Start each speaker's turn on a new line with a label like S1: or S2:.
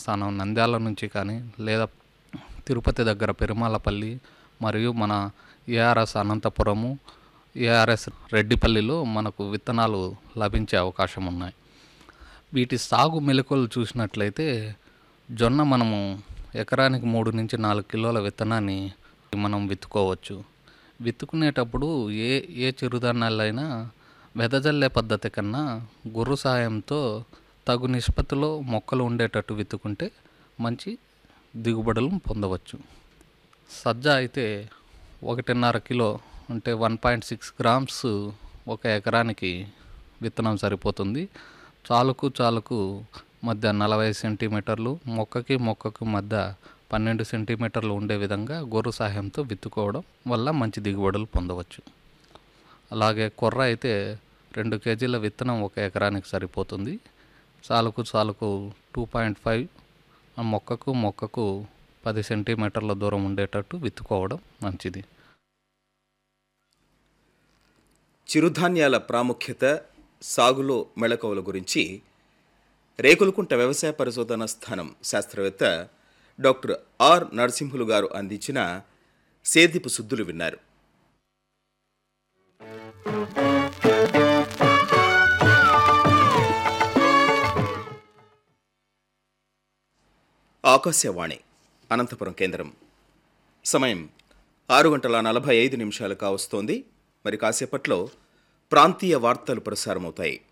S1: స్థానం నంద్యాల నుంచి కానీ లేదా తిరుపతి దగ్గర పెరుమాలపల్లి మరియు మన ఏఆర్ఎస్ అనంతపురము ఏఆర్ఎస్ రెడ్డిపల్లిలో మనకు విత్తనాలు లభించే అవకాశం ఉన్నాయి వీటి సాగు మెలకువలు చూసినట్లయితే జొన్న మనము ఎకరానికి మూడు నుంచి నాలుగు కిలోల విత్తనాన్ని మనం విత్తుకోవచ్చు విత్తుకునేటప్పుడు ఏ ఏ చిరుధాన్యాలైనా వెదజల్లే పద్ధతి కన్నా గుర్రు సాయంతో తగు నిష్పత్తిలో మొక్కలు ఉండేటట్టు విత్తుకుంటే మంచి దిగుబడులు పొందవచ్చు సజ్జ అయితే ఒకటిన్నర కిలో అంటే వన్ పాయింట్ సిక్స్ గ్రామ్స్ ఒక ఎకరానికి విత్తనం సరిపోతుంది చాలుకు చాలుకు మధ్య నలభై సెంటీమీటర్లు మొక్కకి మొక్కకు మధ్య పన్నెండు సెంటీమీటర్లు ఉండే విధంగా గొర్రు సహాయంతో విత్తుకోవడం వల్ల మంచి దిగుబడులు పొందవచ్చు అలాగే కొర్ర అయితే రెండు కేజీల విత్తనం ఒక ఎకరానికి సరిపోతుంది చాలుకు చాలుకు టూ పాయింట్ ఫైవ్ మొక్కకు మొక్కకు పది సెంటీమీటర్ల దూరం ఉండేటట్టు విత్తుకోవడం మంచిది
S2: చిరుధాన్యాల ప్రాముఖ్యత సాగులో మెళకువల గురించి రేకులకుంట వ్యవసాయ పరిశోధన స్థానం శాస్త్రవేత్త డాక్టర్ ఆర్ నరసింహులు గారు అందించిన సేదిపు సుద్దులు విన్నారు ఆకాశవాణి అనంతపురం కేంద్రం సమయం ఆరు గంటల నలభై ఐదు నిమిషాలు కావస్తోంది మరి కాసేపట్లో ప్రాంతీయ వార్తలు ప్రసారమవుతాయి